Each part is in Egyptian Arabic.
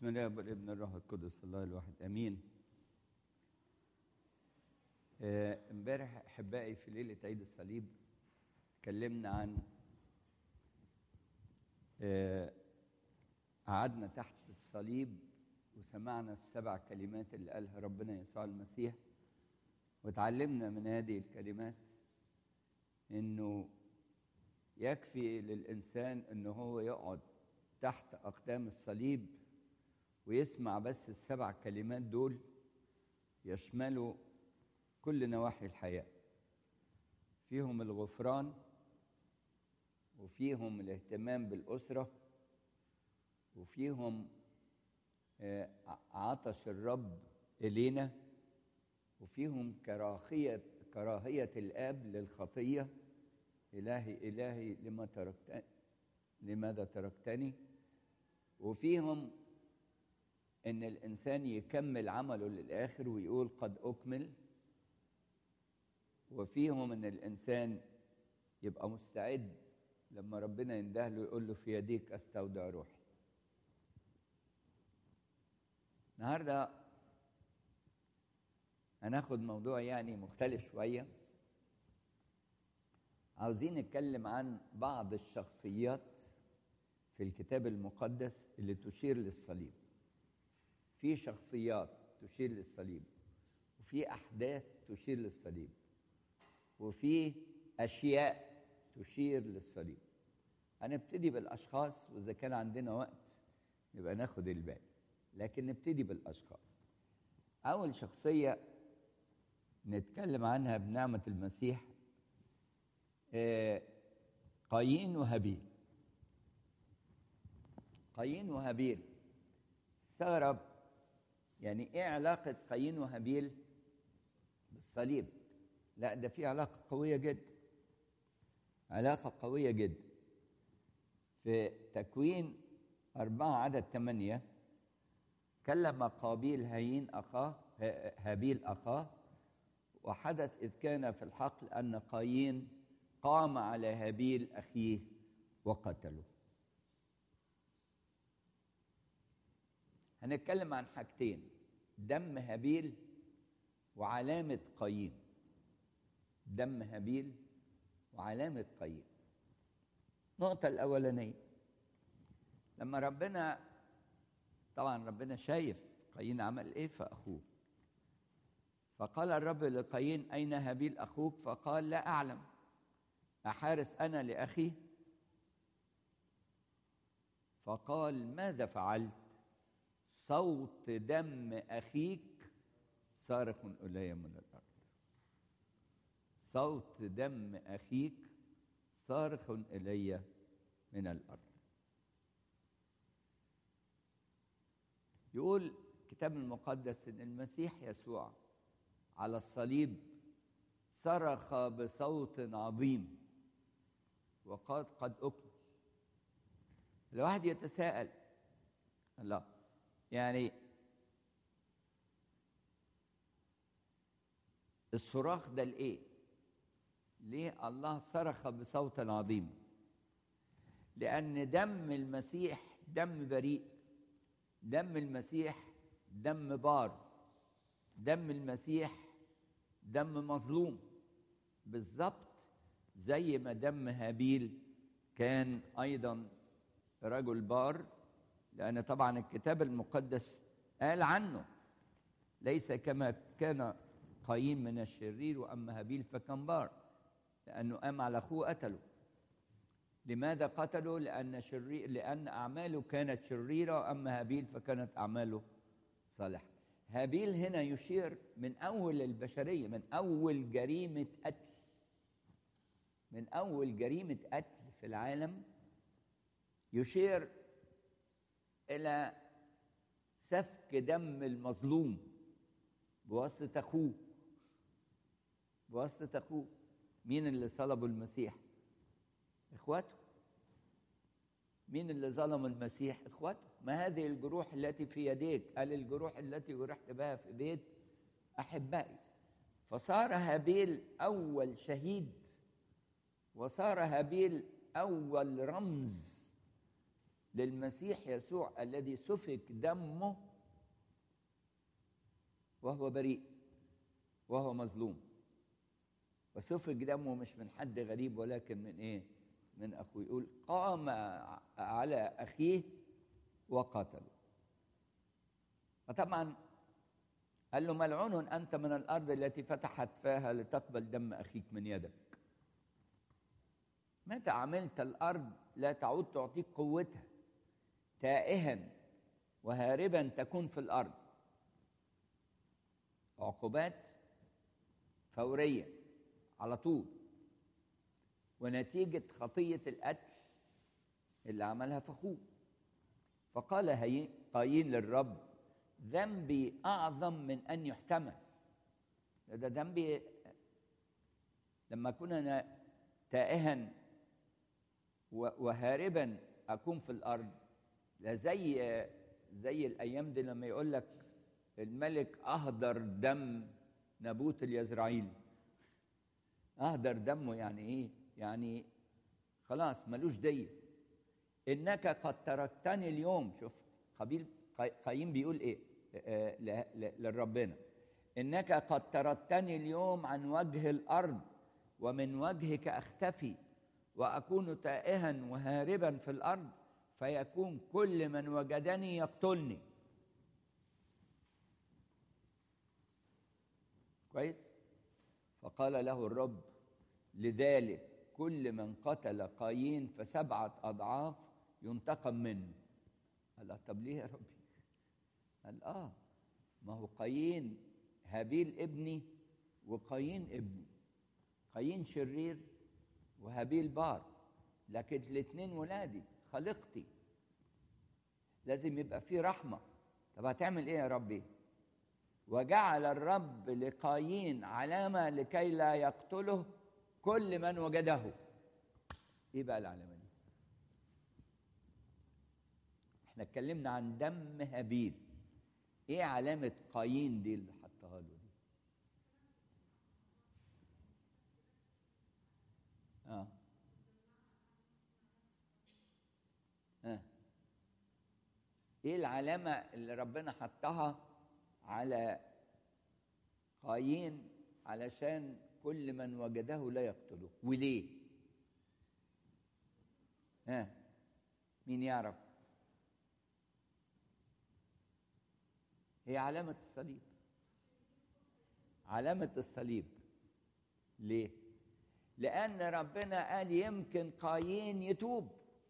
بسم الله والابن الروح القدس الله الواحد امين آه، امبارح احبائي في ليله عيد الصليب اتكلمنا عن آه، قعدنا تحت الصليب وسمعنا السبع كلمات اللي قالها ربنا يسوع المسيح وتعلمنا من هذه الكلمات انه يكفي للانسان انه هو يقعد تحت اقدام الصليب ويسمع بس السبع كلمات دول يشملوا كل نواحي الحياه فيهم الغفران وفيهم الاهتمام بالاسره وفيهم آه، عطش الرب الينا وفيهم كراهيه كراهيه الاب للخطيه الهي الهي لما تركتني لماذا تركتني وفيهم ان الانسان يكمل عمله للاخر ويقول قد اكمل وفيهم ان الانسان يبقى مستعد لما ربنا ينده له يقول له في يديك استودع روحي النهارده هناخد موضوع يعني مختلف شويه عاوزين نتكلم عن بعض الشخصيات في الكتاب المقدس اللي تشير للصليب في شخصيات تشير للصليب وفي احداث تشير للصليب وفي اشياء تشير للصليب هنبتدي بالاشخاص واذا كان عندنا وقت يبقى ناخد الباقي لكن نبتدي بالاشخاص اول شخصيه نتكلم عنها بنعمه المسيح آه، قايين وهابيل قايين وهابيل استغرب يعني ايه علاقة قايين وهابيل بالصليب لا ده في علاقة قوية جدا علاقة قوية جدا في تكوين أربعة عدد ثمانية كلم قابيل هايين أخاه هابيل أخاه وحدث إذ كان في الحقل أن قايين قام على هابيل أخيه وقتله هنتكلم عن حاجتين دم هابيل وعلامة قايين دم هابيل وعلامة قايين النقطة الأولانية لما ربنا طبعا ربنا شايف قايين عمل إيه في أخوه فقال الرب لقايين أين هابيل أخوك فقال لا أعلم أحارس أنا لأخي فقال ماذا فعلت صوت دم أخيك صارخ إلي من الأرض صوت دم أخيك صارخ إلي من الأرض يقول الكتاب المقدس إن المسيح يسوع على الصليب صرخ بصوت عظيم وقال قد أكمل الواحد يتساءل الله يعني الصراخ ده لإيه؟ ليه الله صرخ بصوت عظيم؟ لأن دم المسيح دم بريء دم المسيح دم بار دم المسيح دم مظلوم بالظبط زي ما دم هابيل كان ايضا رجل بار لان طبعا الكتاب المقدس قال عنه ليس كما كان قايين من الشرير واما هابيل فكان بار لانه قام على اخوه قتله لماذا قتله لان شرير لان اعماله كانت شريره واما هابيل فكانت اعماله صالحه هابيل هنا يشير من اول البشريه من اول جريمه قتل من اول جريمه قتل في العالم يشير الى سفك دم المظلوم بواسطه اخوه بواسطه اخوه مين اللي صلبوا المسيح اخواته مين اللي ظلم المسيح اخواته ما هذه الجروح التي في يديك قال الجروح التي جرحت بها في بيت احبائي فصار هابيل اول شهيد وصار هابيل اول رمز للمسيح يسوع الذي سفك دمه وهو بريء وهو مظلوم وسفك دمه مش من حد غريب ولكن من ايه من اخوه يقول قام على اخيه وقتله فطبعا قال له ملعون انت من الارض التي فتحت فاها لتقبل دم اخيك من يدك متى عملت الارض لا تعود تعطيك قوتها تائها وهاربا تكون في الارض عقوبات فوريه على طول ونتيجه خطيه القتل اللي عملها في اخوه فقال قايين للرب ذنبي اعظم من ان يحتمل ده ذنبي لما اكون انا تائها وهاربا اكون في الارض لا زي زي الايام دي لما يقول لك الملك اهدر دم نابوت اليزرعيل اهدر دمه يعني ايه يعني خلاص ملوش دية انك قد تركتني اليوم شوف قبيل قايين بيقول ايه للربنا انك قد تركتني اليوم عن وجه الارض ومن وجهك اختفي واكون تائها وهاربا في الارض فيكون كل من وجدني يقتلني كويس فقال له الرب لذلك كل من قتل قايين فسبعة أضعاف ينتقم منه قال طب ليه يا ربي قال آه ما هو قايين هابيل ابني وقايين ابني قايين شرير وهابيل بار لكن الاثنين ولادي خلقتي لازم يبقى في رحمة طب هتعمل ايه يا ربي وجعل الرب لقايين علامة لكي لا يقتله كل من وجده ايه بقى العلامة دي احنا اتكلمنا عن دم هابيل ايه علامة قايين دي اللي حطها له دي اه اه ايه العلامة اللي ربنا حطها على قايين علشان كل من وجده لا يقتله وليه ها آه. مين يعرف هي علامة الصليب علامة الصليب ليه لأن ربنا قال يمكن قايين يتوب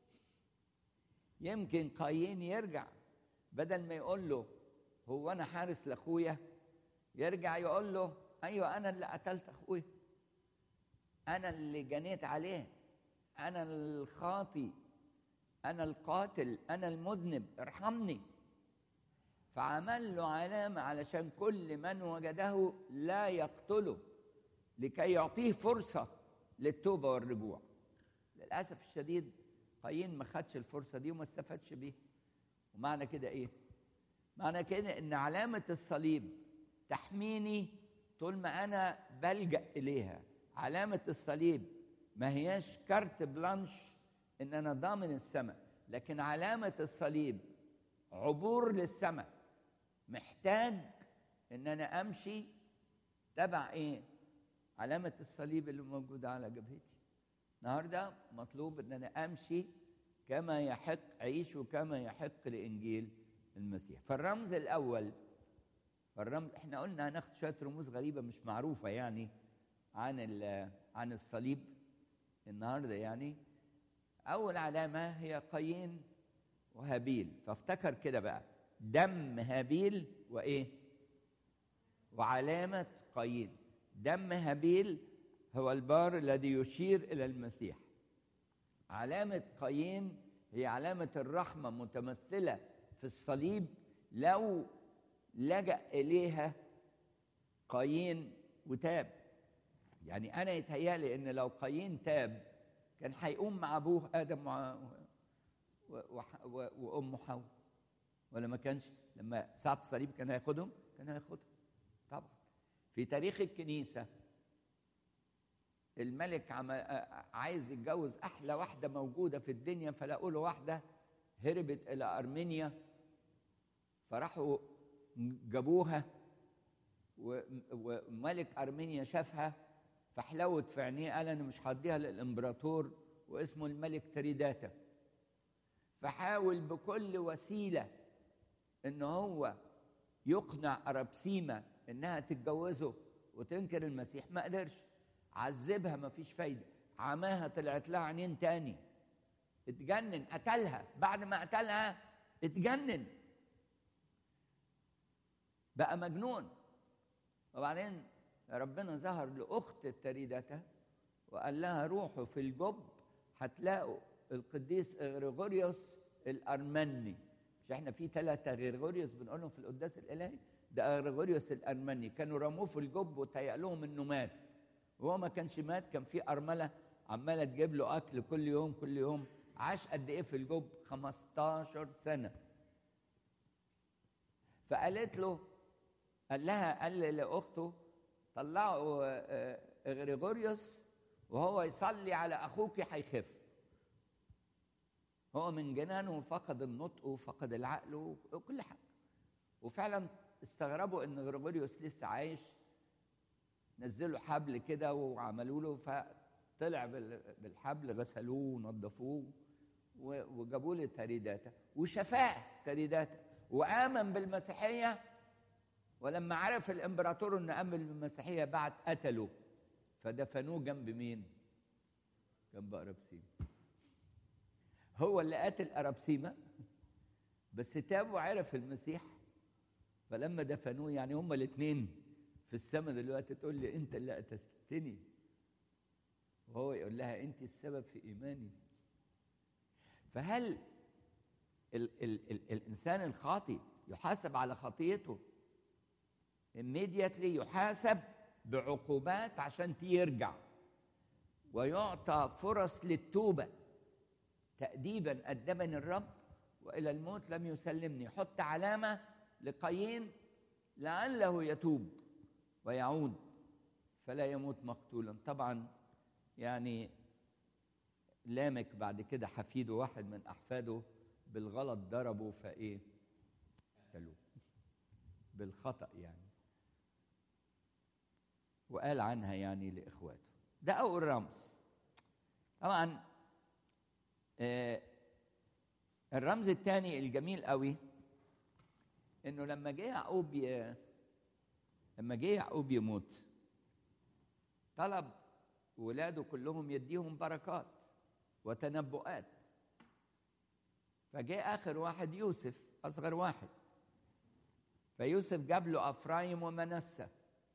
يمكن قايين يرجع بدل ما يقول له هو انا حارس لاخويا يرجع يقول له ايوه انا اللي قتلت اخويا انا اللي جنيت عليه انا الخاطي انا القاتل انا المذنب ارحمني فعمل له علامه علشان كل من وجده لا يقتله لكي يعطيه فرصه للتوبه والرجوع للاسف الشديد قايين ما خدش الفرصه دي وما استفادش بيها ومعنى كده ايه معنى كده ان علامه الصليب تحميني طول ما انا بلجا اليها علامه الصليب ما هياش كارت بلانش ان انا ضامن السماء لكن علامه الصليب عبور للسماء محتاج ان انا امشي تبع ايه علامه الصليب اللي موجوده على جبهتي النهارده مطلوب ان انا امشي كما يحق اعيش كما يحق لانجيل المسيح فالرمز الاول فالرمز احنا قلنا هناخد شويه رموز غريبه مش معروفه يعني عن عن الصليب النهارده يعني اول علامه هي قايين وهابيل فافتكر كده بقى دم هابيل وايه وعلامه قايين دم هابيل هو البار الذي يشير الى المسيح علامه قايين هي علامه الرحمه متمثله في الصليب لو لجأ إليها قايين وتاب يعني أنا يتهيألي إن لو قايين تاب كان هيقوم مع أبوه آدم و... و... و... وأمه حواء ولا ما كانش لما ساعة الصليب كان هياخدهم كان هياخدهم طبعا في تاريخ الكنيسة الملك عم... عايز يتجوز أحلى واحدة موجودة في الدنيا فلاقوا له واحدة هربت إلى أرمينيا فراحوا جابوها وملك أرمينيا شافها فحلوت في عينيه قال أنا مش هديها للإمبراطور واسمه الملك تريداتا فحاول بكل وسيلة إن هو يقنع أرابسيما إنها تتجوزه وتنكر المسيح ما قدرش عذبها ما فيش فايدة عماها طلعت لها عينين تاني اتجنن قتلها بعد ما قتلها اتجنن بقى مجنون وبعدين ربنا ظهر لأخت التريدة وقال لها روحوا في الجب هتلاقوا القديس غريغوريوس الأرمني مش احنا في ثلاثة غريغوريوس بنقولهم في القداس الإلهي ده غريغوريوس الأرمني كانوا رموه في الجب وتهيأ لهم إنه مات وهو ما كانش مات كان في أرملة عمالة تجيب له أكل كل يوم كل يوم عاش قد إيه في الجب 15 سنة فقالت له قال لها قال لأخته طلعوا غريغوريوس وهو يصلي على أخوك هيخف هو من جنانه فقد النطق وفقد العقل وكل حاجة وفعلا استغربوا ان غريغوريوس لسه عايش نزلوا حبل كده وعملوا له فطلع بالحبل غسلوه ونظفوه وجابوا له تريداتا وشفاه تريداتا وآمن بالمسيحية ولما عرف الإمبراطور إنه آمن بالمسيحية بعد قتله فدفنوه جنب مين؟ جنب أرابسيما هو اللي قتل أرابسيما بس تاب وعرف المسيح فلما دفنوه يعني هما الاثنين في السماء دلوقتي تقول لي انت اللي قتلتني وهو يقول لها انت السبب في ايماني فهل ال ال ال الانسان الخاطئ يحاسب على خطيته immediately يحاسب بعقوبات عشان يرجع ويعطى فرص للتوبه تأديبا أدبني الرب وإلى الموت لم يسلمني حط علامة لقايين لعله يتوب ويعود فلا يموت مقتولا طبعا يعني لامك بعد كده حفيده واحد من أحفاده بالغلط ضربه فإيه قتلوه بالخطأ يعني وقال عنها يعني لإخواته ده أول رمز طبعا آه الرمز الثاني الجميل قوي انه لما جه يعقوب ي... لما جه يعقوب يموت طلب ولاده كلهم يديهم بركات وتنبؤات فجاء اخر واحد يوسف اصغر واحد فيوسف جاب له افرايم ومنسى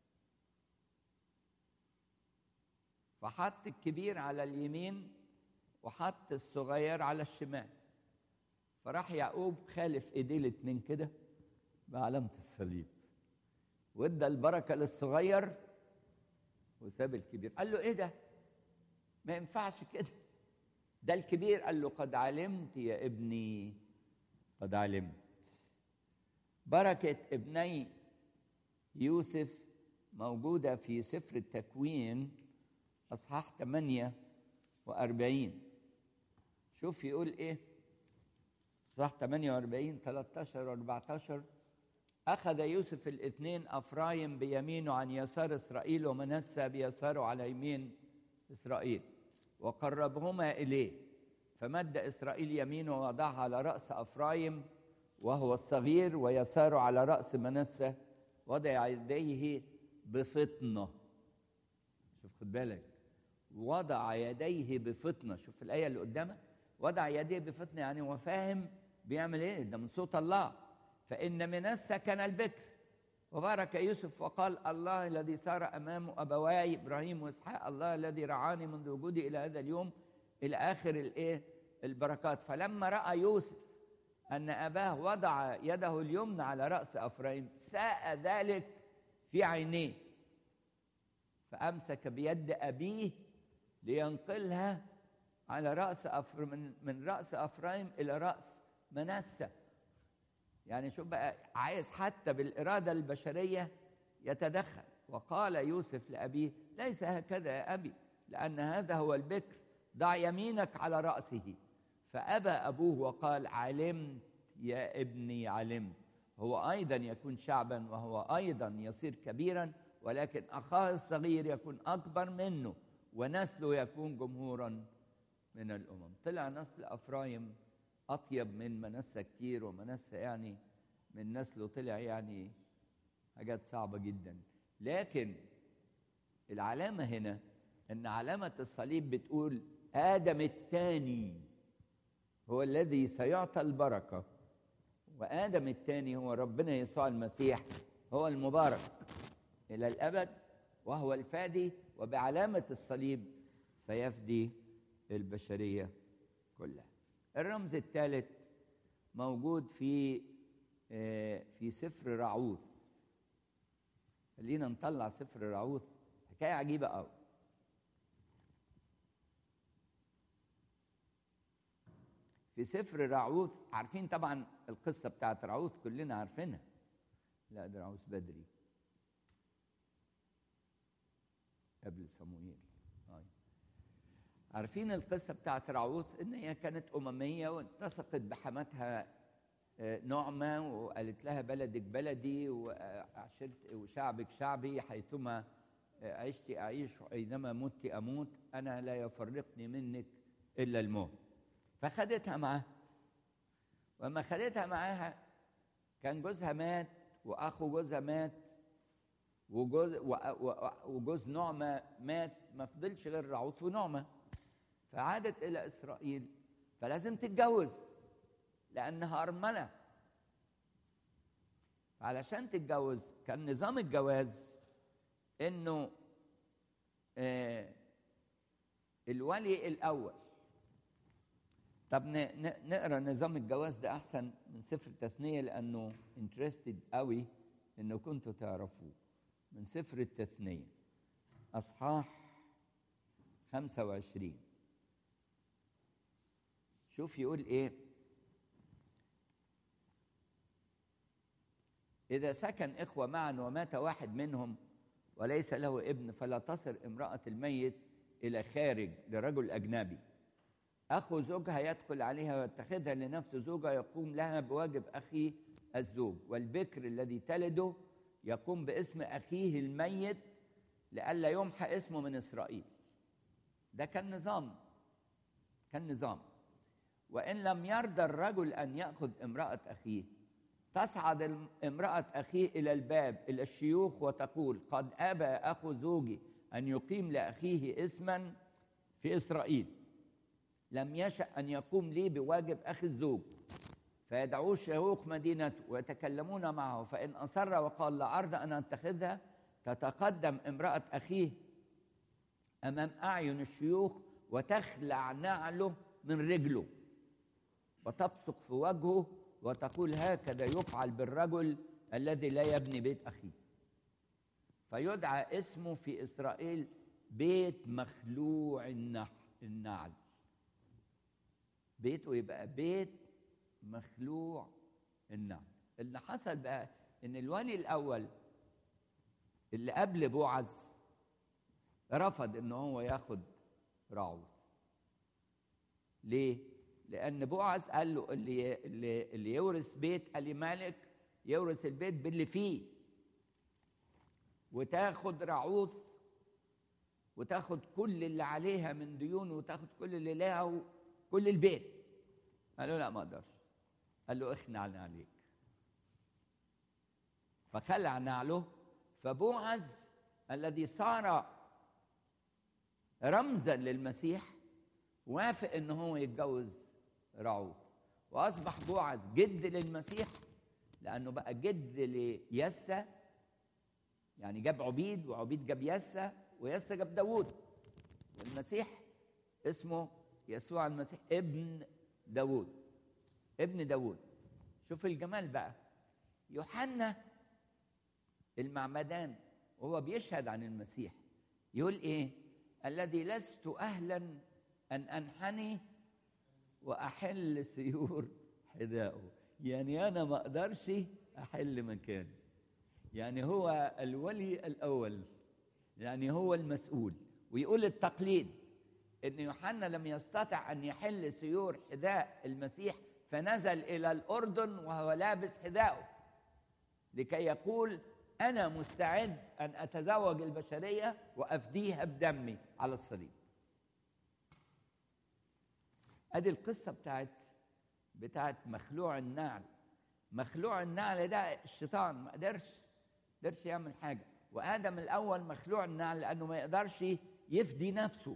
فحط الكبير على اليمين وحط الصغير على الشمال فراح يعقوب خالف ايديه الاتنين كده بعلامة الصليب وادى البركة للصغير وساب الكبير قال له ايه ده ما ينفعش كده ده الكبير قال له قد علمت يا ابني قد علمت بركة ابني يوسف موجودة في سفر التكوين أصحاح 8 وأربعين شوف يقول إيه صح 48 13 14 أخذ يوسف الاثنين أفرايم بيمينه عن يسار إسرائيل ومنسى بيساره على يمين إسرائيل وقربهما إليه فمد إسرائيل يمينه ووضعها على رأس أفرايم وهو الصغير ويساره على رأس منسى وضع يديه بفطنة شوف خد بالك وضع يديه بفطنة شوف الآية اللي قدامك وضع يديه بفطنة يعني هو فاهم بيعمل ايه ده من صوت الله فإن منسى كان البكر وبارك يوسف وقال الله الذي سار أمام أبواي إبراهيم وإسحاق الله الذي رعاني منذ وجودي إلى هذا اليوم إلى آخر الإيه البركات فلما رأى يوسف أن أباه وضع يده اليمنى على رأس أفرايم ساء ذلك في عينيه فأمسك بيد أبيه لينقلها على رأس أفر من, من رأس أفرايم إلى رأس منسى يعني شوف بقى عايز حتى بالإرادة البشرية يتدخل وقال يوسف لأبيه ليس هكذا يا أبي لأن هذا هو البكر ضع يمينك على رأسه فأبى أبوه وقال علمت يا ابني علمت هو أيضا يكون شعبا وهو أيضا يصير كبيرا ولكن أخاه الصغير يكون أكبر منه ونسله يكون جمهورا من الأمم طلع نسل أفرايم أطيب من منسى كتير ومنسى يعني من نسله طلع يعني حاجات صعبة جدا لكن العلامة هنا إن علامة الصليب بتقول آدم الثاني هو الذي سيعطى البركة وآدم الثاني هو ربنا يسوع المسيح هو المبارك إلى الأبد وهو الفادي وبعلامة الصليب سيفدي البشرية كلها الرمز الثالث موجود في في سفر رعوث خلينا نطلع سفر رعوث حكاية عجيبة قوي في سفر رعوث عارفين طبعا القصة بتاعت رعوث كلنا عارفينها لا ده رعوث بدري قبل صموئيل آه. عارفين القصة بتاعت رعوث إن هي كانت أممية والتصقت بحماتها نعمة وقالت لها بلدك بلدي وعشرت وشعبك شعبي حيثما عشت أعيش أينما مت أموت أنا لا يفرقني منك إلا الموت فخدتها معاها وما خدتها معاها كان جوزها مات وأخو جوزها مات وجوز وجوز نعمة مات ما فضلش غير رعوت ونعمة فعادت إلى إسرائيل فلازم تتجوز لأنها أرملة علشان تتجوز كان نظام الجواز إنه آه الولي الأول طب نقرا نظام الجواز ده أحسن من سفر التثنية لأنه انترستد قوي إنه كنتوا تعرفوه من سفر التثنية أصحاح 25 شوف يقول إيه إذا سكن إخوة معا ومات واحد منهم وليس له ابن فلا تصل امرأة الميت إلى خارج لرجل أجنبي أخو زوجها يدخل عليها ويتخذها لنفسه زوجة يقوم لها بواجب أخيه الزوج والبكر الذي تلده يقوم باسم أخيه الميت لئلا يمحى اسمه من إسرائيل ده كان نظام كان نظام وإن لم يرضى الرجل أن يأخذ امرأة أخيه تصعد امرأة أخيه إلى الباب إلى الشيوخ وتقول قد أبى أخو زوجي أن يقيم لأخيه اسما في إسرائيل لم يشأ أن يقوم لي بواجب أخي الزوج فيدعوه شيوخ مدينته ويتكلمون معه فإن أصر وقال لا أرضى أن أتخذها تتقدم امرأة أخيه أمام أعين الشيوخ وتخلع نعله من رجله وتبصق في وجهه وتقول هكذا يفعل بالرجل الذي لا يبني بيت أخيه فيدعى اسمه في إسرائيل بيت مخلوع النعل بيته يبقى بيت مخلوع النعل اللي حصل بقى ان الولي الاول اللي قبل بوعز رفض ان هو ياخد راعوث ليه لان بوعز قال له اللي اللي, اللي يورث بيت الي مالك يورث البيت باللي فيه وتاخد راعوث وتاخد كل اللي عليها من ديون وتاخد كل اللي لها كل البيت قال له لا ما اقدرش قال له اخنع عليك فخلع نعله فبوعز الذي صار رمزا للمسيح وافق ان هو يتجوز رعوث واصبح بوعز جد للمسيح لانه بقى جد ليسى يعني جاب عبيد وعبيد جاب يسى ويسى جاب داوود والمسيح اسمه يسوع المسيح ابن داوود ابن داوود شوف الجمال بقى يوحنا المعمدان وهو بيشهد عن المسيح يقول ايه الذي لست اهلا ان انحني واحل سيور حذائه يعني انا ما اقدرش احل مكانه يعني هو الولي الاول يعني هو المسؤول ويقول التقليد ان يوحنا لم يستطع ان يحل سيور حذاء المسيح فنزل الى الاردن وهو لابس حذاءه لكي يقول انا مستعد ان اتزوج البشريه وافديها بدمي على الصليب ادي القصه بتاعت بتاعت مخلوع النعل مخلوع النعل ده الشيطان ما قدرش قدرش يعمل حاجه وادم الاول مخلوع النعل لانه ما يقدرش يفدي نفسه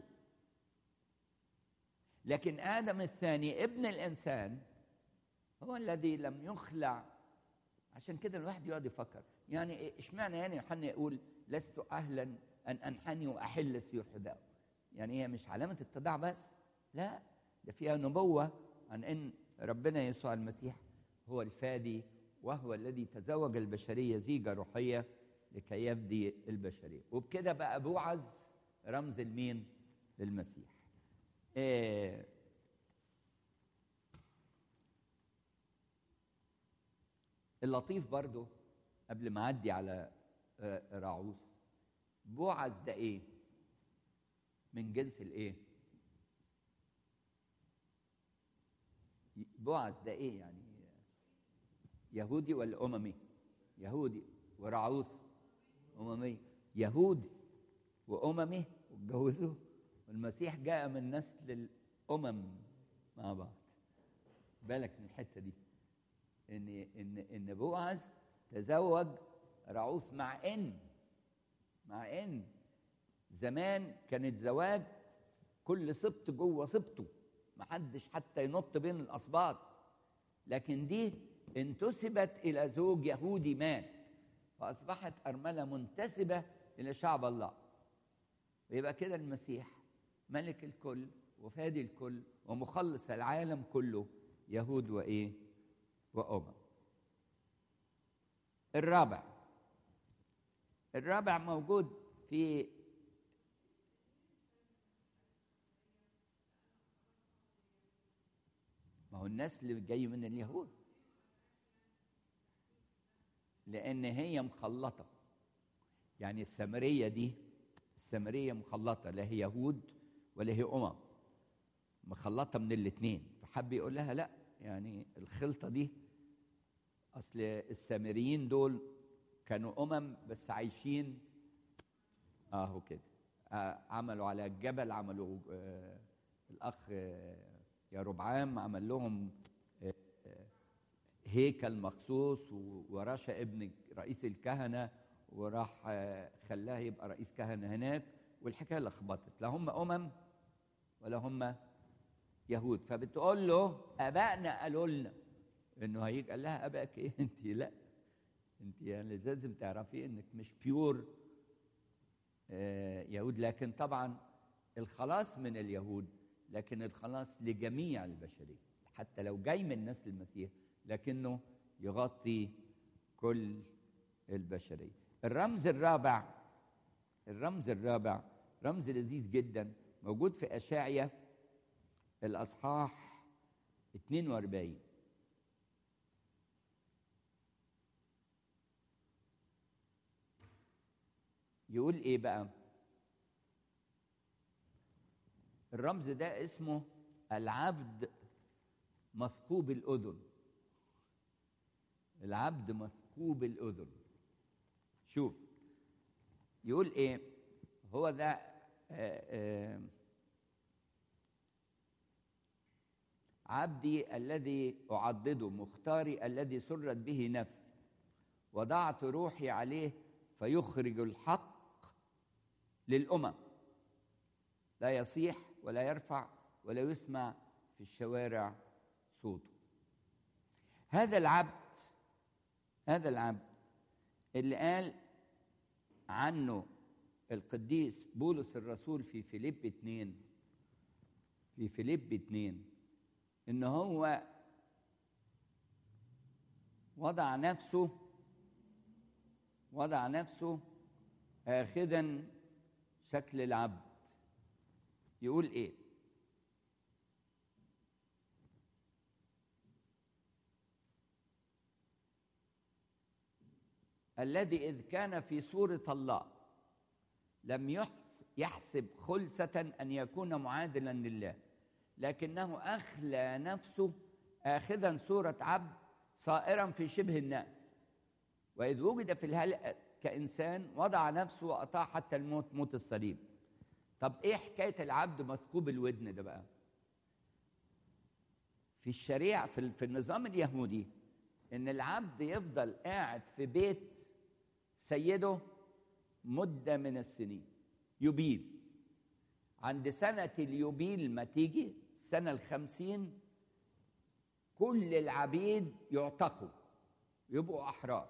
لكن ادم الثاني ابن الانسان هو الذي لم يخلع عشان كده الواحد يقعد يفكر يعني اشمعنى يعني يوحنا يقول لست اهلا ان انحني واحل سيور حذاءه يعني هي مش علامه اتضاع بس لا ده فيها نبوه عن ان ربنا يسوع المسيح هو الفادي وهو الذي تزوج البشريه زيجه روحيه لكي يفدي البشريه وبكده بقى بوعز رمز المين للمسيح إيه اللطيف برضو قبل ما اعدي على راعوس بوعز ده ايه من جنس الايه بوعز ده ايه يعني يهودي ولا اممي يهودي وراعوس اممي يهودي واممي واتجوزوا والمسيح جاء من نسل الامم مع بعض بالك من الحته دي ان ان ان بوعز تزوج رعوث مع ان مع ان زمان كانت زواج كل سبط جوه سبطه محدش حتى ينط بين الاسباط لكن دي انتسبت الى زوج يهودي مات فاصبحت ارمله منتسبه الى شعب الله ويبقى كده المسيح ملك الكل وفادي الكل ومخلص العالم كله يهود وايه وامم الرابع الرابع موجود في ما هو النسل اللي جاي من اليهود لان هي مخلطه يعني السامريه دي السامريه مخلطه لا هي يهود ولا هي امم مخلطه من الاثنين فحب يقول لها لا يعني الخلطه دي اصل السامريين دول كانوا امم بس عايشين اهو كده آه عملوا على الجبل عملوا آه الاخ آه يا ربعام عمل لهم آه هيكل مخصوص ورشا ابن رئيس الكهنه وراح آه خلاه يبقى رئيس كهنه هناك والحكايه لخبطت لا هم امم ولا هم يهود فبتقول له ابائنا قالوا لنا انه هيجي قال لها ابائك ايه انت لا انت يعني لازم تعرفي انك مش بيور آه يهود لكن طبعا الخلاص من اليهود لكن الخلاص لجميع البشريه حتى لو جاي من نسل المسيح لكنه يغطي كل البشريه الرمز الرابع الرمز الرابع رمز لذيذ جدا موجود في اشعيا الاصحاح 42 يقول ايه بقى الرمز ده اسمه العبد مثقوب الاذن العبد مثقوب الاذن شوف يقول ايه هو ده آآ آآ عبدي الذي اعضده مختاري الذي سرت به نفسي وضعت روحي عليه فيخرج الحق للامم لا يصيح ولا يرفع ولا يسمع في الشوارع صوته هذا العبد هذا العبد اللي قال عنه القديس بولس الرسول في فيليب اتنين في فيليب اتنين ان هو وضع نفسه وضع نفسه آخذا شكل العبد يقول ايه الذي إذ كان في صورة الله لم يحسب خلسة أن يكون معادلا لله لكنه أخلى نفسه آخذا صورة عبد صائرا في شبه الناس وإذ وجد في الهلأ كإنسان وضع نفسه وأطاع حتى الموت موت الصليب طب إيه حكاية العبد مثقوب الودن ده بقى في الشريعة في, في النظام اليهودي إن العبد يفضل قاعد في بيت سيده مدة من السنين يبيل عند سنة اليوبيل ما تيجي السنة الخمسين كل العبيد يعتقوا يبقوا أحرار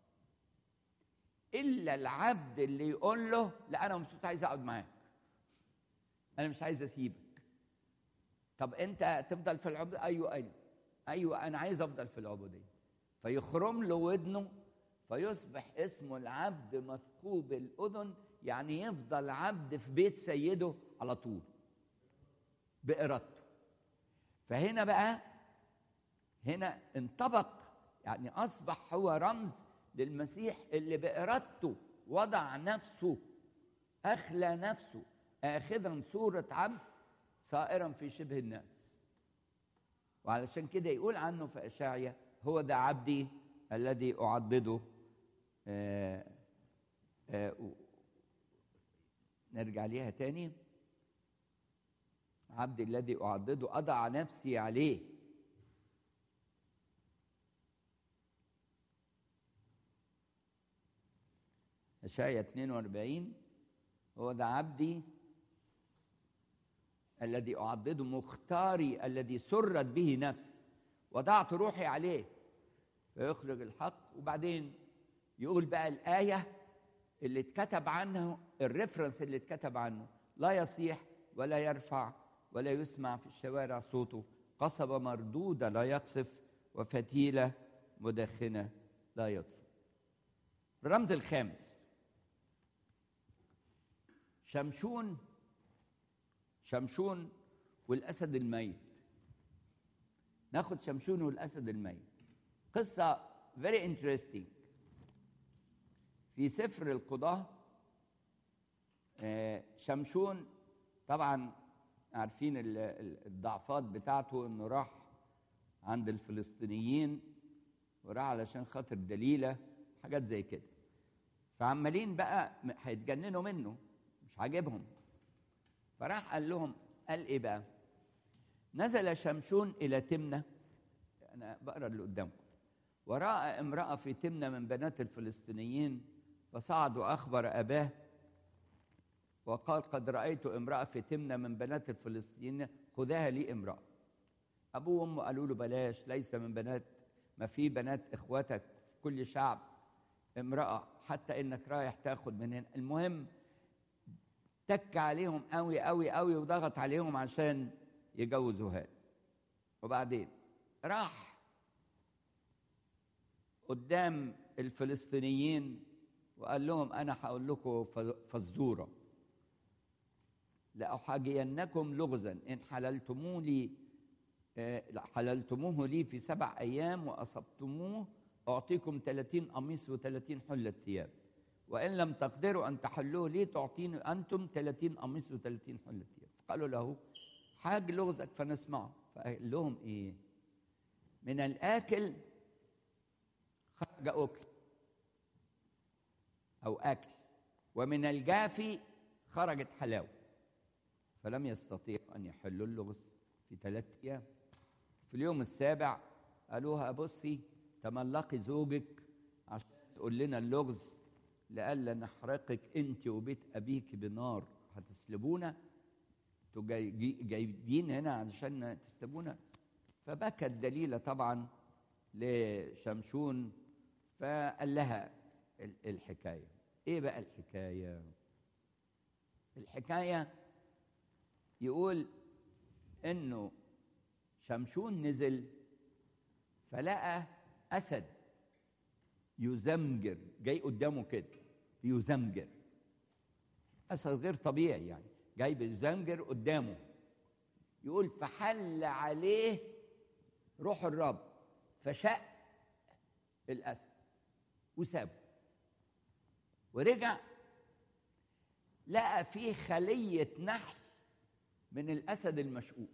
إلا العبد اللي يقول له لا أنا مبسوط عايز أقعد معاك أنا مش عايز أسيبك طب أنت تفضل في العبودية أيوه أيوه أيوه أنا عايز أفضل في العبودية فيخرم له ودنه فيصبح اسمه العبد مثقوب الأذن يعني يفضل عبد في بيت سيده على طول بإرادته فهنا بقى هنا انطبق يعني أصبح هو رمز للمسيح اللي بإرادته وضع نفسه أخلى نفسه آخذا صورة عبد صائرا في شبه الناس وعلشان كده يقول عنه في أشعيا هو ده عبدي الذي أعضده آآ آآ نرجع ليها تاني عبدي الذي أعضده أضع نفسي عليه أشعيا 42 هو ده عبدي الذي أعضده مختاري الذي سرت به نفسي وضعت روحي عليه فيخرج الحق وبعدين يقول بقى الآية اللي اتكتب عنه الريفرنس اللي اتكتب عنه لا يصيح ولا يرفع ولا يسمع في الشوارع صوته قصبة مردودة لا يقصف وفتيلة مدخنة لا يطفئ الرمز الخامس شمشون شمشون والأسد الميت ناخد شمشون والأسد الميت قصة very interesting في سفر القضاة شمشون طبعا عارفين الضعفات بتاعته انه راح عند الفلسطينيين وراح علشان خاطر دليله حاجات زي كده فعمالين بقى هيتجننوا منه مش عاجبهم فراح قال لهم قال ايه بقى نزل شمشون الى تمنه انا بقرا اللي قدامكم وراى امراه في تمنه من بنات الفلسطينيين فصعد واخبر اباه وقال قد رايت امراه في تمنه من بنات الفلسطينيين خذها لي امراه ابوه وامه قالوا له بلاش ليس من بنات ما في بنات اخواتك في كل شعب امراه حتى انك رايح تاخد من هنا المهم تك عليهم قوي قوي قوي وضغط عليهم عشان يجوزوها وبعدين راح قدام الفلسطينيين وقال لهم انا هقول لكم فزوره لاحاجينكم لغزا ان حللتموه لي حللتموه لي في سبع ايام واصبتموه اعطيكم 30 قميص و30 حله ثياب وإن لم تقدروا أن تحلوه لي تعطيني أنتم 30 قميص و30 حلة ثياب فقالوا له حاج لغزك فنسمعه فقال لهم إيه من الآكل خرج أكل أو أكل ومن الجافي خرجت حلاوة فلم يستطيعوا أن يحلوا اللغز في ثلاثة أيام في اليوم السابع قالوها بصي تملقي زوجك عشان تقول لنا اللغز لئلا نحرقك انت وبيت ابيك بنار هتسلبونا انتوا جايين هنا علشان تسلبونا فبكت دليله طبعا لشمشون فقال لها الحكايه ايه بقى الحكايه الحكايه يقول انه شمشون نزل فلقى اسد يزمجر جاي قدامه كده يزمجر اسد غير طبيعي يعني جاي بيزمجر قدامه يقول فحل عليه روح الرب فشق الاسد وسابه ورجع لقى فيه خلية نحل من الأسد المشقوق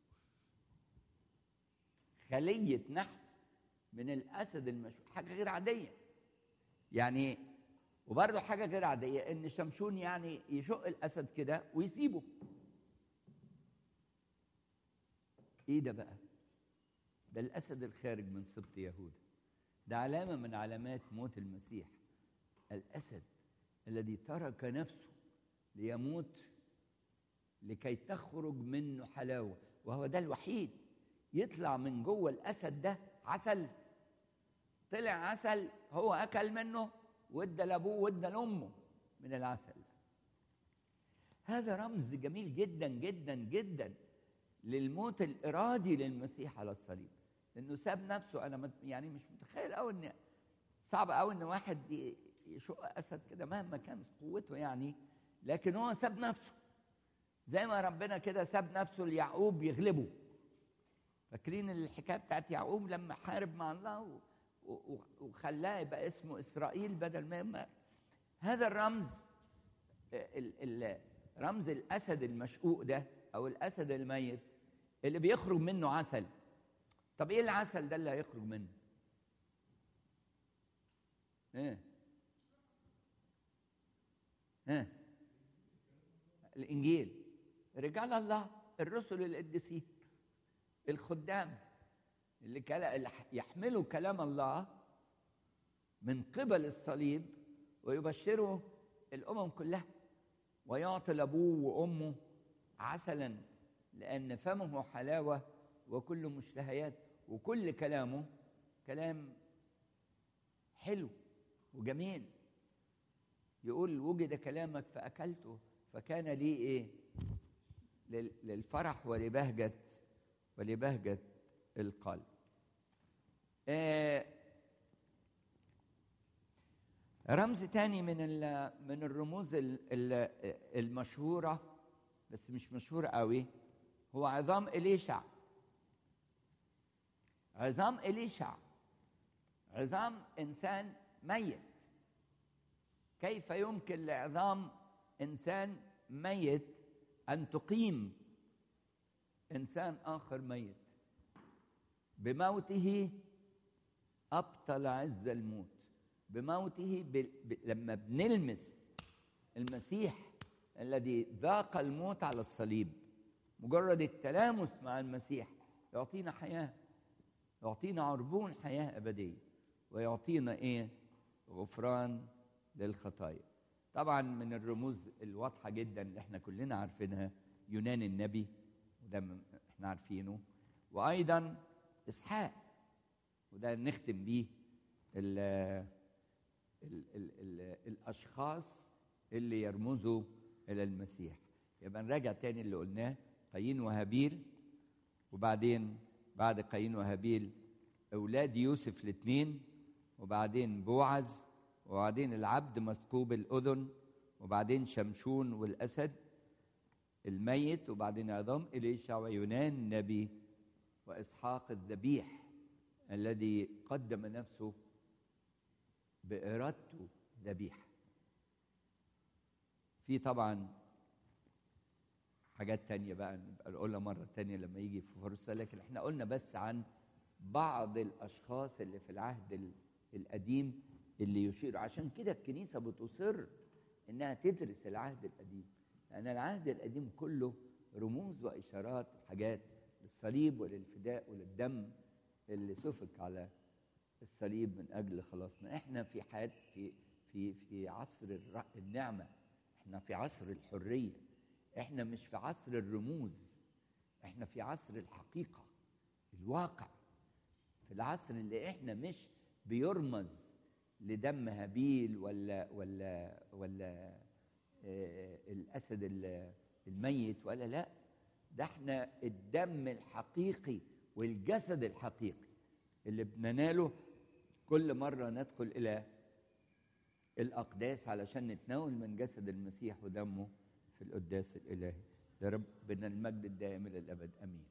خلية نحل من الأسد المشقوق حاجة غير عادية يعني وبرضه حاجة غير عادية إن شمشون يعني يشق الأسد كده ويسيبه إيه ده بقى؟ ده الأسد الخارج من سبط يهوذا ده علامة من علامات موت المسيح الأسد الذي ترك نفسه ليموت لكي تخرج منه حلاوة وهو ده الوحيد يطلع من جوه الأسد ده عسل طلع عسل هو أكل منه وادى لأبوه وادى لأمه من العسل هذا رمز جميل جدا جدا جدا للموت الإرادي للمسيح على الصليب لأنه ساب نفسه أنا يعني مش متخيل أوي إن صعب أوي إن واحد يشق أسد كده مهما كانت قوته يعني لكن هو ساب نفسه زي ما ربنا كده ساب نفسه ليعقوب يغلبه فاكرين الحكايه بتاعت يعقوب لما حارب مع الله وخلاه يبقى اسمه اسرائيل بدل ما هذا الرمز ال ال رمز الاسد المشقوق ده او الاسد الميت اللي بيخرج منه عسل طب ايه العسل ده اللي هيخرج منه ايه ايه الانجيل رجال الله الرسل القديسين الخدام اللي, كلا اللي يحملوا كلام الله من قبل الصليب ويبشروا الامم كلها ويعطي لابوه وامه عسلا لان فمه حلاوه وكل مشتهيات وكل كلامه كلام حلو وجميل يقول وجد كلامك فاكلته فكان لي ايه للفرح ولبهجه ولبهجه القلب آه رمز تاني من من الرموز المشهوره بس مش مشهور قوي هو عظام إليشع عظام إليشع عظام إنسان ميت كيف يمكن لعظام إنسان ميت أن تقيم إنسان آخر ميت بموته أبطل عز الموت بموته ب... ب... لما بنلمس المسيح الذي ذاق الموت على الصليب مجرد التلامس مع المسيح يعطينا حياة يعطينا عربون حياة أبدية ويعطينا إيه غفران للخطايا طبعا من الرموز الواضحة جدا اللي احنا كلنا عارفينها يونان النبي وده احنا عارفينه وأيضا إسحاق وده نختم بيه ال ال ال ال الأشخاص اللي يرمزوا إلى المسيح يبقى نراجع تاني اللي قلناه قايين وهابيل وبعدين بعد قايين وهابيل أولاد يوسف الاثنين وبعدين بوعز وبعدين العبد مثقوب الأذن وبعدين شمشون والأسد الميت وبعدين عظام إليشع ويونان النبي وإسحاق الذبيح الذي قدم نفسه بإرادته ذبيحة في طبعا حاجات تانية بقى نبقى نقولها مرة تانية لما يجي في فرصة لكن احنا قلنا بس عن بعض الأشخاص اللي في العهد القديم اللي يشير عشان كده الكنيسة بتصر إنها تدرس العهد القديم لأن العهد القديم كله رموز وإشارات حاجات للصليب وللفداء وللدم اللي سفك على الصليب من أجل خلاصنا احنا في حياة في في في عصر النعمة احنا في عصر الحرية احنا مش في عصر الرموز احنا في عصر الحقيقة الواقع في العصر اللي احنا مش بيرمز لدم هابيل ولا ولا ولا آه الاسد الميت ولا لا ده احنا الدم الحقيقي والجسد الحقيقي اللي بنناله كل مرة ندخل إلى الأقداس علشان نتناول من جسد المسيح ودمه في القداس الإلهي لربنا المجد الدائم إلى الأبد أمين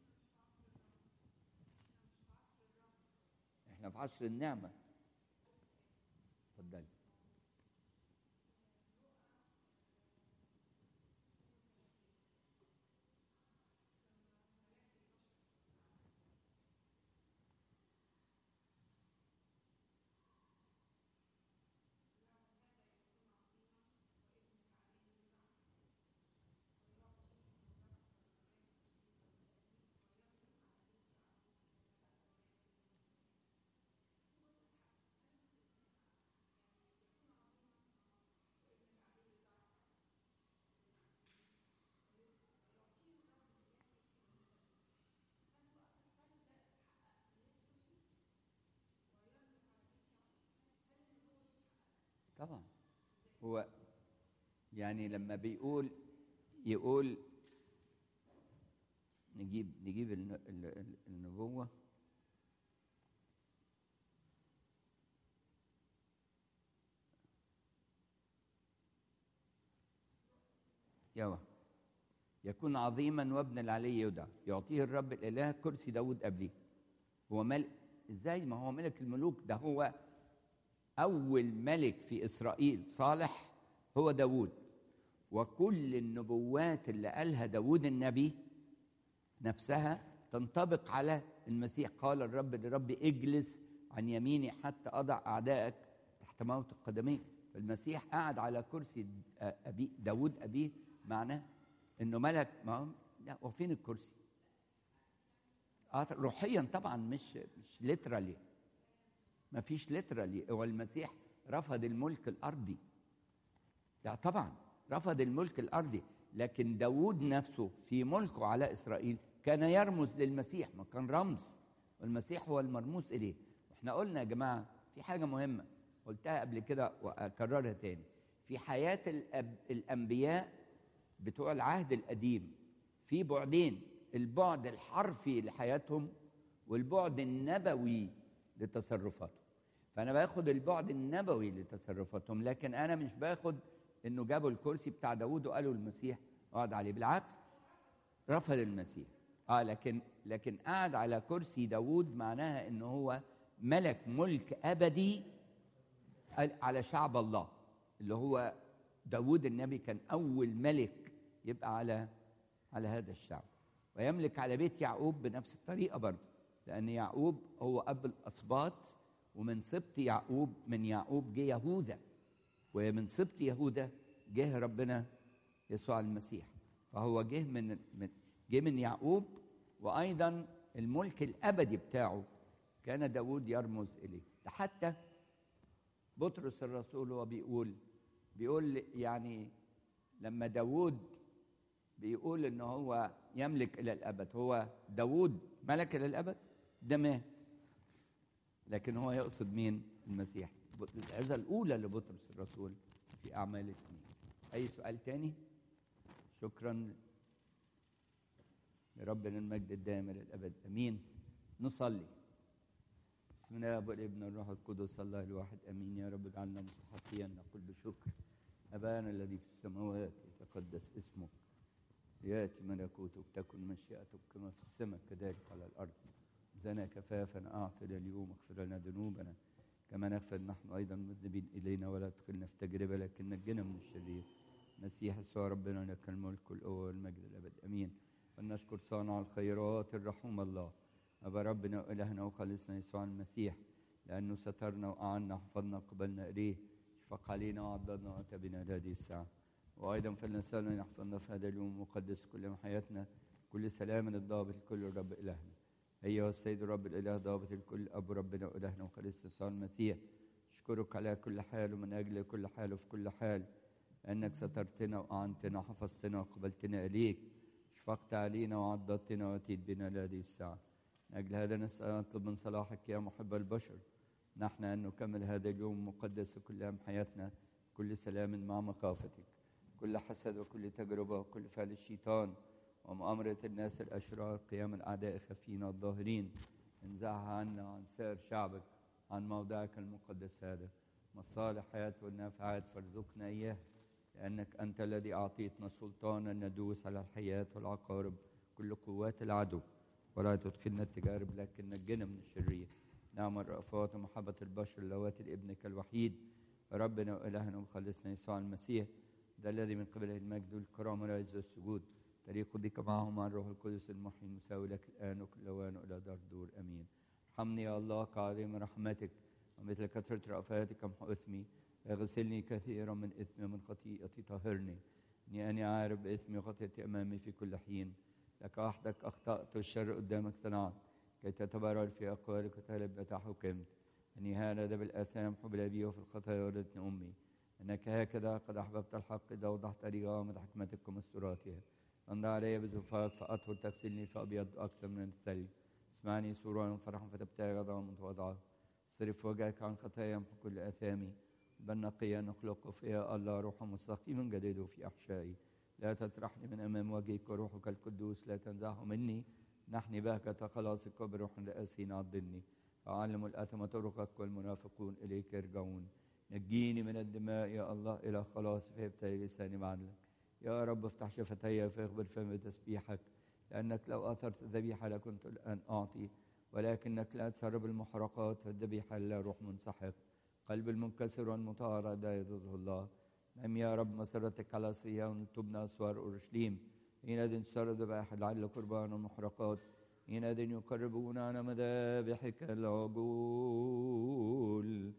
احنا في عصر النعمة اتفضلي طبعا هو يعني لما بيقول يقول نجيب نجيب الن- ال- ال- النبوة يوا يكون عظيما وابن العلي يدعى يعطيه الرب الإله كرسي داود قبليه هو ملك ازاي ما هو ملك الملوك ده هو أول ملك في إسرائيل صالح هو داود وكل النبوات اللي قالها داود النبي نفسها تنطبق على المسيح قال الرب لرب اجلس عن يميني حتى أضع أعدائك تحت موت القدمين فالمسيح قعد على كرسي أبي داود أبيه معناه إنه ملك ما هو لا وفين الكرسي؟ آه روحيا طبعا مش مش ليترالي ما فيش ليترالي هو المسيح رفض الملك الارضي لا طبعا رفض الملك الارضي لكن داود نفسه في ملكه على اسرائيل كان يرمز للمسيح ما كان رمز والمسيح هو المرموز اليه واحنا قلنا يا جماعه في حاجه مهمه قلتها قبل كده واكررها تاني في حياه الأب الانبياء بتوع العهد القديم في بعدين البعد الحرفي لحياتهم والبعد النبوي لتصرفاتهم فانا باخد البعد النبوي لتصرفاتهم لكن انا مش باخد انه جابوا الكرسي بتاع داوود وقالوا المسيح اقعد عليه بالعكس رفض المسيح اه لكن لكن قعد على كرسي داوود معناها انه هو ملك ملك ابدي على شعب الله اللي هو داوود النبي كان اول ملك يبقى على على هذا الشعب ويملك على بيت يعقوب بنفس الطريقه برضه لان يعقوب هو اب الاسباط ومن سبط يعقوب من يعقوب جه يهوذا ومن سبط يهوذا جه ربنا يسوع المسيح فهو جه من من جه من يعقوب وايضا الملك الابدي بتاعه كان داود يرمز اليه ده حتى بطرس الرسول هو بيقول بيقول يعني لما داود بيقول ان هو يملك الى الابد هو داود ملك الى الابد ده مات لكن هو يقصد مين المسيح العزة الأولى لبطرس الرسول في أعمال اثنين أي سؤال تاني شكرا لربنا المجد الدائم إلى الأبد أمين نصلي بسم الله أبو الابن والروح القدس الله الواحد أمين يا رب اجعلنا مستحقين نقول بشكر أبانا الذي في السماوات يتقدس اسمك ليأتي ملكوتك تكن مشيئتك كما في السماء كذلك على الأرض زنا كفافا أعطنا اليوم اغفر لنا ذنوبنا كما نغفر نحن أيضا مذنبين إلينا ولا تدخلنا في تجربة لكن نجنا من الشرير مسيح يسوع ربنا لك الملك والقوة والمجد الأبد أمين ونشكر صانع الخيرات الرحوم الله أبا ربنا وإلهنا وخلصنا يسوع المسيح لأنه سترنا وأعنا وحفظنا وقبلنا إليه شفق علينا وعضدنا وأتى بنا هذه الساعة وأيضا فلنسألنا أن يحفظنا في هذا اليوم المقدس كل يوم حياتنا كل سلام الضابط الكل الرب إلهنا أيها السيد الرب الإله ضابط الكل أبو ربنا وإلهنا وخليصة يسوع المسيح أشكرك على كل حال ومن أجل كل حال وفي كل حال أنك سترتنا وأعنتنا وحفظتنا وقبلتنا إليك شفقت علينا وعضدتنا وأتيت بنا لهذه الساعة من أجل هذا نسأل نطلب من صلاحك يا محب البشر نحن أن نكمل هذا اليوم المقدس كل أيام حياتنا كل سلام مع مخافتك كل حسد وكل تجربة وكل فعل الشيطان ومؤامرة الناس الأشرار قيام الأعداء خفينا الظاهرين انزعها عنا وعن سائر شعبك عن موضعك المقدس هذا مصالح حياة والنافعات فارزقنا إياه لأنك أنت الذي أعطيتنا سلطانا ندوس على الحياة والعقارب كل قوات العدو ولا تدخلنا التجارب لكن نجنا من الشرير نعم الرأفات ومحبة البشر اللواتي لابنك الوحيد ربنا وإلهنا ومخلصنا يسوع المسيح ده الذي من قبله المجد والكرامة والعز والسجود تليق بك معه مع الروح القدس المحيي المساوي لك الآن وكل أوان وإلى دار دور أمين ارحمني يا الله كعظيم رحمتك ومثل كثرة رأفاتك امحو إثمي اغسلني كثيرا من إثمي ومن خطيئتي طهرني إني أني عارف بإثمي وخطيئتي أمامي في كل حين لك وحدك أخطأت والشر قدامك صنعت كي تتبرر في أقوالك وتهلب متى حكمت أني هذا بالآثام حب أبي وفي الخطايا ولدتني أمي أنك هكذا قد أحببت الحق إذا وضحت لي غامض حكمتك ومستوراتها انظر علي بزفاك فأطهر تغسلني فأبيض أكثر من الثلج اسمعني سرورا وفرحا فتبتغي غضبا متواضعا صرف وجهك عن خطايا كل آثامي بل نقيا نخلقه فيا الله روح مستقيما جديده في أحشائي لا تطرحني من أمام وجهك وروحك القدوس لا تنزعه مني نحني بهجة خلاصك وبروح رئاسين عضني فعلموا الأثم طرقك والمنافقون إليك يرجعون نجيني من الدماء يا الله إلى خلاص فيبتلي لساني معدلك يا رب افتح شفتي فاخبر فم بتسبيحك لأنك لو أثرت الذبيحة لكنت الآن أعطي ولكنك لا تسرب المحرقات فالذبيحة لا روح منسحق قلب المنكسر والمطهر لا يضره الله نعم يا رب مسرتك على صيام تبنى أسوار أورشليم حينئذ تسر ذبائح لعل قربان ومحرقات حينئذ يقربون على مذابحك العجول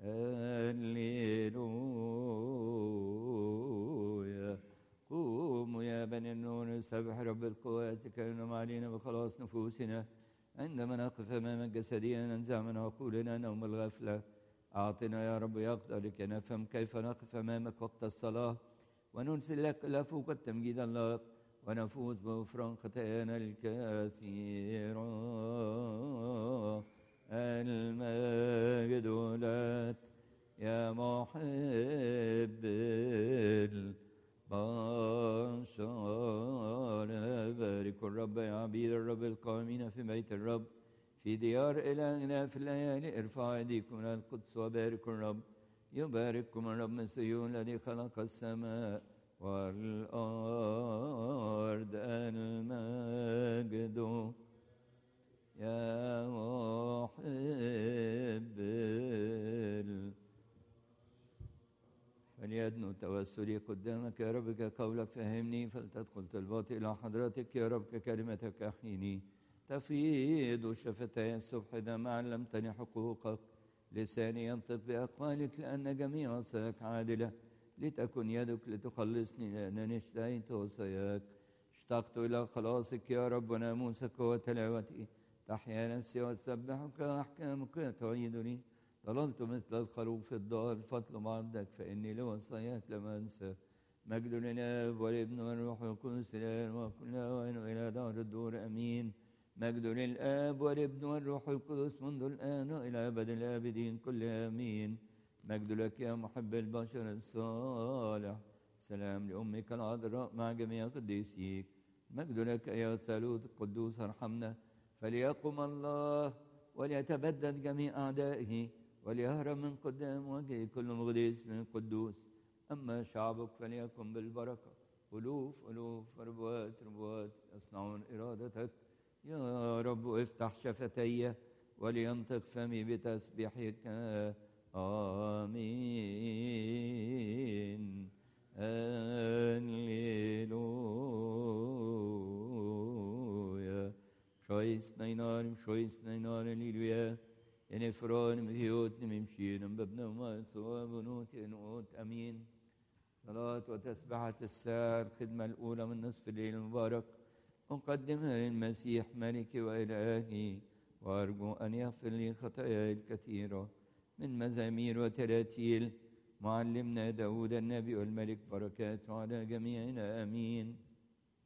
هللويا قوموا يا بني النور نسبح رب القوات كانوا علينا بخلاص نفوسنا عندما نقف امامك جسديا ننزع من عقولنا نوم الغفله اعطنا يا رب يقدر لكي نفهم كيف نقف امامك وقت الصلاه ونرسل لك الافوق التمجيد الله ونفوز بغفران خطايانا الكثيره المجد لك يا محب البشر بارك الرب يا عبيد الرب القائمين في بيت الرب في ديار إلهنا في الليالي ارفع أيديكم إلى القدس وبارك الرب يبارككم الرب من صيون الذي خلق السماء والأرض المجد يا محب فليدنو توسلي قدامك يا رب كقولك فهمني فلتدخل طلباتي إلى حضرتك يا رب ككلمتك أحيني تفيض شفتي الصبح إذا علمتني حقوقك لساني ينطق بأقوالك لأن جميع وصاياك عادلة لتكن يدك لتخلصني لأنني اشتهيت وصاياك اشتقت إلى خلاصك يا رب وناموسك وتلاوتي تحيا نفسي وتسبحك وأحكامك تعيدني ضللت مثل الخروف الضال فاطلب عبدك فإني لوصاياك لم أنسى مجد للآب والابن والروح القدس الآن وكل أوان إلى دار الدور أمين مجد للآب والابن والروح القدس منذ الآن وإلى أبد الآبدين كل آمين مجد لك يا محب البشر الصالح سلام لأمك العذراء مع جميع قديسيك مجد لك يا ثالوث القدوس ارحمنا فليقم الله وليتبدد جميع أعدائه وليهرب من قدام وجهه كل مقدس من القدوس أما شعبك فليكن بالبركة ألوف ألوف ربوات ربوات يصنعون إرادتك يا رب افتح شفتي ولينطق فمي بتسبيحك آمين هللويا شويس نينار شويس نينار هللويا يعني فران مهيوت نمشين ببنا وما ثواب نوت نوت أمين صلاة وتسبحة الساعة الخدمة الأولى من نصف الليل المبارك أقدمها للمسيح ملكي وإلهي وأرجو أن يغفر لي خطاياي الكثيرة من مزامير وتراتيل معلمنا داود النبي والملك بركاته على جميعنا آمين